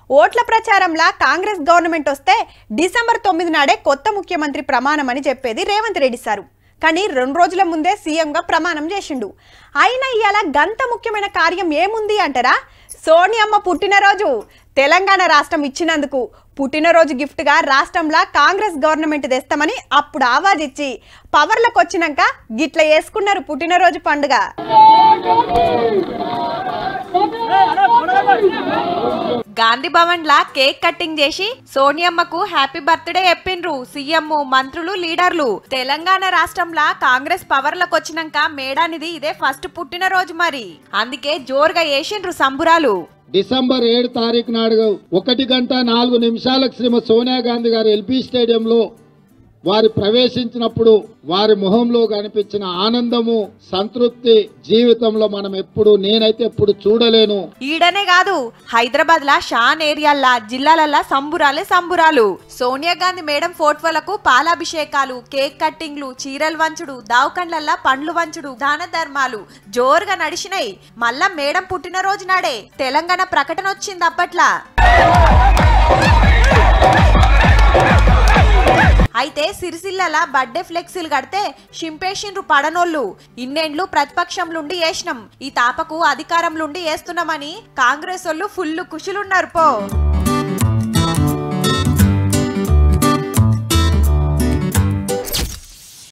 ఓట్ల ప్రచారంలా కాంగ్రెస్ గవర్నమెంట్ వస్తే డిసెంబర్ తొమ్మిది నాడే కొత్త ముఖ్యమంత్రి ప్రమాణం అని చెప్పేది రేవంత్ రెడ్డి సారు కానీ రెండు రోజుల ముందే సీఎంగా ప్రమాణం చేసిండు అయినా ఇవాళ గంత ముఖ్యమైన కార్యం ఏముంది అంటారా సోనియమ్మ పుట్టినరోజు తెలంగాణ రాష్ట్రం ఇచ్చినందుకు పుట్టినరోజు గిఫ్ట్గా రాష్ట్రంలో కాంగ్రెస్ గవర్నమెంట్ తెస్తామని అప్పుడు ఆవాజ్ ఇచ్చి పవర్లకు వచ్చినాక గిట్ల వేసుకున్నారు పుట్టినరోజు పండుగ గాంధీ భవన్ లా కేక్ కటింగ్ చేసి సోనియమ్మకు హ్యాపీ బర్త్డే చెప్పిండ్రు సీఎం మంత్రులు లీడర్లు తెలంగాణ రాష్ట్రంలో కాంగ్రెస్ పవర్లకు వచ్చినాక మేడానిది ఇదే ఫస్ట్ పుట్టినరోజు మరి అందుకే జోరుగా వేసిండ్రు సంబురాలు డిసెంబర్ ఏడు తారీఖు నాడు ఒకటి గంట నాలుగు నిమిషాలకు శ్రీమతి సోనియా గాంధీ గారు ఎల్పీ స్టేడియంలో వారు ప్రవేశించినప్పుడు వారి మొహంలో కనిపించిన ఆనందము సంతృప్తి జీవితంలో మనం ఎప్పుడు నేనైతే ఎప్పుడు చూడలేను ఈడనే కాదు హైదరాబాద్ లా షాన్ ఏరియాల్లా జిల్లాలల్లా సంబురాలే సంబురాలు సోనియా గాంధీ మేడం ఫోటోలకు పాలాభిషేకాలు కేక్ కట్టింగ్లు చీరలు వంచుడు దావకండ్లల్లా పండ్లు వంచుడు దాన ధర్మాలు జోరుగా నడిచినాయి మళ్ళా మేడం పుట్టినరోజు నాడే తెలంగాణ ప్రకటన వచ్చింది అప్పట్లా అయితే సిరిసిల్లల బర్త్డే ఫ్లెక్సీలు కడితే షింపేషిండ్రు పడనోళ్ళు ఇన్నేండ్లు ప్రతిపక్షంలుండి వేసినాం ఈ తాపకు అధికారంలుండి వేస్తున్నామని కాంగ్రెస్ వాళ్ళు ఫుల్ కుషులున్నారు పో